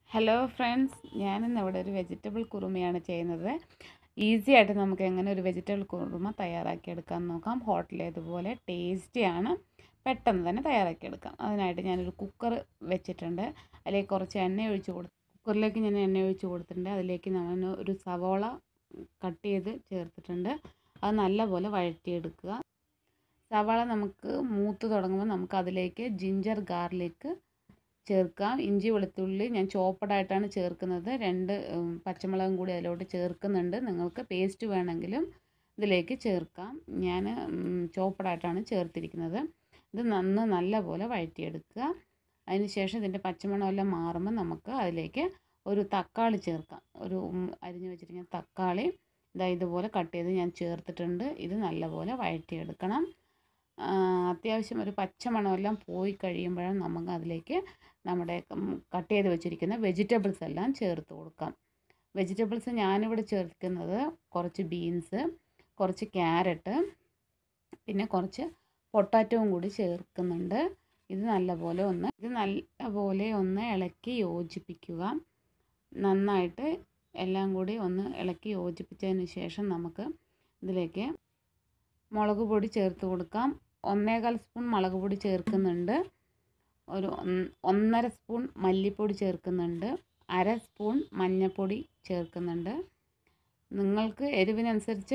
hello friends ഞാനിന്ന് ഇവിടെ ഒരു വെജിറ്റബിൾ കുറുമയാണ് ചെയ്യുന്നത് ഈസി ആയിട്ട് നമുക്ക് എങ്ങനെ ഒരു വെജിറ്റബിൾ കുറുമ തയ്യാറാക്കിയെടുക്കാൻ നോക്കാം ഹോട്ടലേതുപോലെ ടേസ്റ്റിയാണ് പെട്ടെന്ന് തന്നെ തയ്യാറാക്കിയെടുക്കാം അതിനായിട്ട് ഞാനൊരു കുക്കർ വെച്ചിട്ടുണ്ട് അതിലേക്ക് കുറച്ച് എണ്ണ ഒഴിച്ച് കൊടുത്ത് കുക്കറിലേക്ക് ഞാൻ എണ്ണ ഒഴിച്ച് കൊടുത്തിട്ടുണ്ട് അതിലേക്ക് ഞാൻ ഒരു സവോള കട്ട് ചെയ്ത് ചേർത്തിട്ടുണ്ട് അത് നല്ലപോലെ വഴറ്റിയെടുക്കുക സവാള നമുക്ക് മൂത്ത് തുടങ്ങുമ്പോൾ നമുക്ക് അതിലേക്ക് ജിഞ്ചർ ഗാർലിക് ചേർക്കാം ഇഞ്ചി വെളുത്തുള്ളി ഞാൻ ചോപ്പഡായിട്ടാണ് ചേർക്കുന്നത് രണ്ട് പച്ചമുളകും കൂടി അതിലോട്ട് ചേർക്കുന്നുണ്ട് നിങ്ങൾക്ക് പേസ്റ്റ് വേണമെങ്കിലും ഇതിലേക്ക് ചേർക്കാം ഞാൻ ചോപ്പഡായിട്ടാണ് ചേർത്തിരിക്കുന്നത് ഇത് നന്ന് നല്ലപോലെ വഴറ്റിയെടുക്കുക അതിന് ശേഷം ഇതിൻ്റെ പച്ചമണമെല്ലാം മാറുമ്പോൾ നമുക്ക് അതിലേക്ക് ഒരു തക്കാളി ചേർക്കാം ഒരു അരിഞ്ഞു വെച്ചിരിക്കുന്ന തക്കാളി ഇതാ ഇതുപോലെ കട്ട് ചെയ്ത് ഞാൻ ചേർത്തിട്ടുണ്ട് ഇത് നല്ലപോലെ വഴറ്റിയെടുക്കണം അത്യാവശ്യം ഒരു പച്ചമണമെല്ലാം പോയി കഴിയുമ്പോഴാണ് നമുക്ക് അതിലേക്ക് നമ്മുടെ കട്ട് ചെയ്ത് വെച്ചിരിക്കുന്ന വെജിറ്റബിൾസ് എല്ലാം ചേർത്ത് കൊടുക്കാം വെജിറ്റബിൾസ് ഞാനിവിടെ ചേർക്കുന്നത് കുറച്ച് ബീൻസ് കുറച്ച് ക്യാരറ്റ് പിന്നെ കുറച്ച് പൊട്ടാറ്റോവും കൂടി ചേർക്കുന്നുണ്ട് ഇത് നല്ലപോലെ ഒന്ന് ഇത് നല്ലപോലെ ഒന്ന് ഇളക്കി യോജിപ്പിക്കുക നന്നായിട്ട് എല്ലാം കൂടി ഒന്ന് ഇളക്കി യോജിപ്പിച്ചതിന് ശേഷം നമുക്ക് ഇതിലേക്ക് മുളക് പൊടി ചേർത്ത് കൊടുക്കാം ഒന്നേകാൽ സ്പൂൺ മുളക് പൊടി ചേർക്കുന്നുണ്ട് ഒരു ഒന്നര സ്പൂൺ മല്ലിപ്പൊടി ചേർക്കുന്നുണ്ട് അര സ്പൂൺ മഞ്ഞൾപ്പൊടി ചേർക്കുന്നുണ്ട് നിങ്ങൾക്ക് എരിവിനനുസരിച്ച്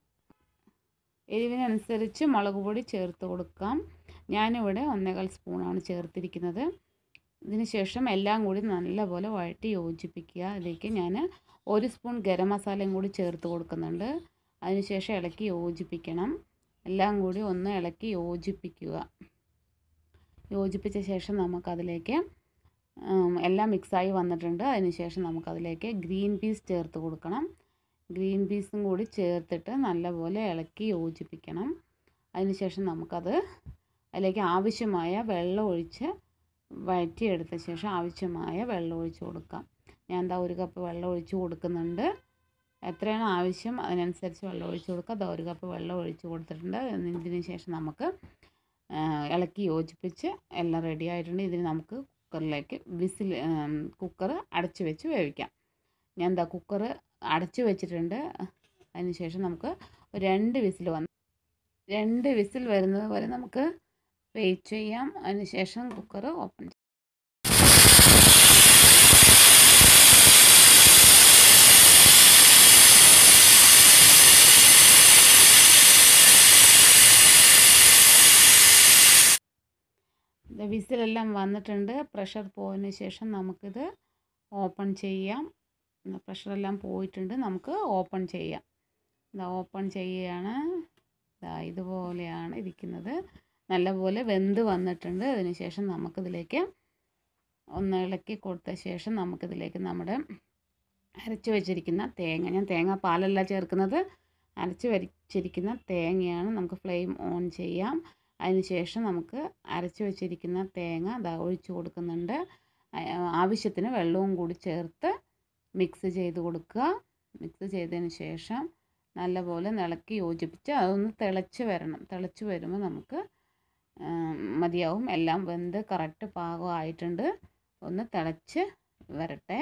എരിവിനനുസരിച്ച് മുളക് പൊടി ചേർത്ത് കൊടുക്കാം ഞാനിവിടെ ഒന്നേകാൽ സ്പൂണാണ് ചേർത്തിരിക്കുന്നത് ഇതിന് ശേഷം എല്ലാം കൂടി നല്ലപോലെ വഴറ്റി യോജിപ്പിക്കുക അതിലേക്ക് ഞാൻ ഒരു സ്പൂൺ ഗരം മസാലയും കൂടി ചേർത്ത് കൊടുക്കുന്നുണ്ട് അതിനുശേഷം ഇളക്കി യോജിപ്പിക്കണം എല്ലാം കൂടി ഒന്ന് ഇളക്കി യോജിപ്പിക്കുക യോജിപ്പിച്ച ശേഷം നമുക്കതിലേക്ക് എല്ലാം മിക്സായി വന്നിട്ടുണ്ട് അതിനുശേഷം നമുക്കതിലേക്ക് ഗ്രീൻ പീസ് ചേർത്ത് കൊടുക്കണം ഗ്രീൻ പീസും കൂടി ചേർത്തിട്ട് നല്ലപോലെ ഇളക്കി യോജിപ്പിക്കണം അതിനുശേഷം നമുക്കത് അതിലേക്ക് ആവശ്യമായ വെള്ളം ഒഴിച്ച് വഴറ്റിയെടുത്ത ശേഷം ആവശ്യമായ വെള്ളം ഒഴിച്ച് കൊടുക്കാം ഞാൻ എന്താ ഒരു കപ്പ് വെള്ളം ഒഴിച്ച് കൊടുക്കുന്നുണ്ട് എത്രയാണ് ആവശ്യം അതിനനുസരിച്ച് വെള്ളം ഒഴിച്ച് കൊടുക്കുക അത് ഒരു കപ്പ് വെള്ളം ഒഴിച്ച് കൊടുത്തിട്ടുണ്ട് ഇതിന് ശേഷം നമുക്ക് ഇളക്കി യോജിപ്പിച്ച് എല്ലാം റെഡി ആയിട്ടുണ്ട് ഇതിന് നമുക്ക് കുക്കറിലേക്ക് വിസിൽ കുക്കർ അടച്ച് വെച്ച് വേവിക്കാം ഞാൻ എന്താ കുക്കർ അടച്ച് വെച്ചിട്ടുണ്ട് അതിന് ശേഷം നമുക്ക് രണ്ട് വിസിൽ വന്ന് രണ്ട് വിസിൽ വരുന്നത് വരെ നമുക്ക് വെയിറ്റ് ചെയ്യാം അതിന് ശേഷം കുക്കർ ഓപ്പൺ ചെയ്യാം വിസിലെല്ലാം വന്നിട്ടുണ്ട് പ്രഷർ പോയതിന് ശേഷം നമുക്കിത് ഓപ്പൺ ചെയ്യാം പ്രഷറെല്ലാം പോയിട്ടുണ്ട് നമുക്ക് ഓപ്പൺ ചെയ്യാം ഇതാ ഓപ്പൺ ചെയ്യുകയാണ് ഇതാ ഇതുപോലെയാണ് ഇരിക്കുന്നത് നല്ലപോലെ വെന്ത് വന്നിട്ടുണ്ട് അതിന് ശേഷം നമുക്കിതിലേക്ക് ഒന്ന് ഇളക്കി കൊടുത്ത ശേഷം നമുക്കിതിലേക്ക് നമ്മുടെ അരച്ച് വെച്ചിരിക്കുന്ന തേങ്ങ ഞാൻ തേങ്ങ പാലല്ല ചേർക്കുന്നത് അരച്ച് വെച്ചിരിക്കുന്ന തേങ്ങയാണ് നമുക്ക് ഫ്ലെയിം ഓൺ ചെയ്യാം അതിനുശേഷം നമുക്ക് അരച്ച് വെച്ചിരിക്കുന്ന തേങ്ങ അതാ ഒഴിച്ച് കൊടുക്കുന്നുണ്ട് ആവശ്യത്തിന് വെള്ളവും കൂടി ചേർത്ത് മിക്സ് ചെയ്ത് കൊടുക്കുക മിക്സ് ചെയ്തതിന് ശേഷം നല്ലപോലെ ഇളക്കി യോജിപ്പിച്ച് അതൊന്ന് തിളച്ച് വരണം തിളച്ച് വരുമ്പോൾ നമുക്ക് മതിയാവും എല്ലാം വെന്ത് കറക്റ്റ് പാകമായിട്ടുണ്ട് ഒന്ന് തിളച്ച് വരട്ടെ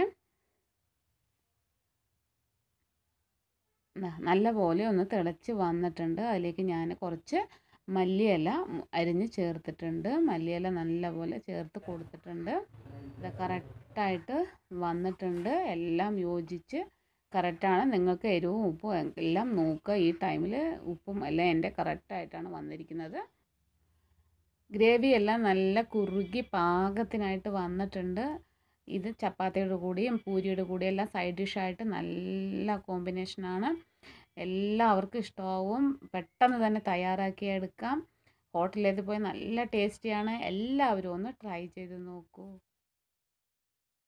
നല്ലപോലെ ഒന്ന് തിളച്ച് വന്നിട്ടുണ്ട് അതിലേക്ക് ഞാൻ കുറച്ച് മല്ലിയില അരിഞ്ഞ് ചേർത്തിട്ടുണ്ട് മല്ലിയില നല്ലപോലെ ചേർത്ത് കൊടുത്തിട്ടുണ്ട് ഇത് കറക്റ്റായിട്ട് വന്നിട്ടുണ്ട് എല്ലാം യോജിച്ച് കറക്റ്റാണ് നിങ്ങൾക്ക് എരിവും ഉപ്പും എല്ലാം നോക്കുക ഈ ടൈമിൽ ഉപ്പും എല്ലാം എൻ്റെ കറക്റ്റായിട്ടാണ് വന്നിരിക്കുന്നത് ഗ്രേവി എല്ലാം നല്ല കുറുകി പാകത്തിനായിട്ട് വന്നിട്ടുണ്ട് ഇത് ചപ്പാത്തിയുടെ കൂടിയും പൂരിയുടെ കൂടിയും എല്ലാം സൈഡ് ഡിഷായിട്ട് നല്ല കോമ്പിനേഷനാണ് എല്ലാവർക്കും ഇഷ്ടമാവും പെട്ടെന്ന് തന്നെ തയ്യാറാക്കി എടുക്കാം ഹോട്ടലിലേക്ക് പോയി നല്ല ടേസ്റ്റിയാണ് എല്ലാവരും ഒന്ന് ട്രൈ ചെയ്ത് നോക്കൂ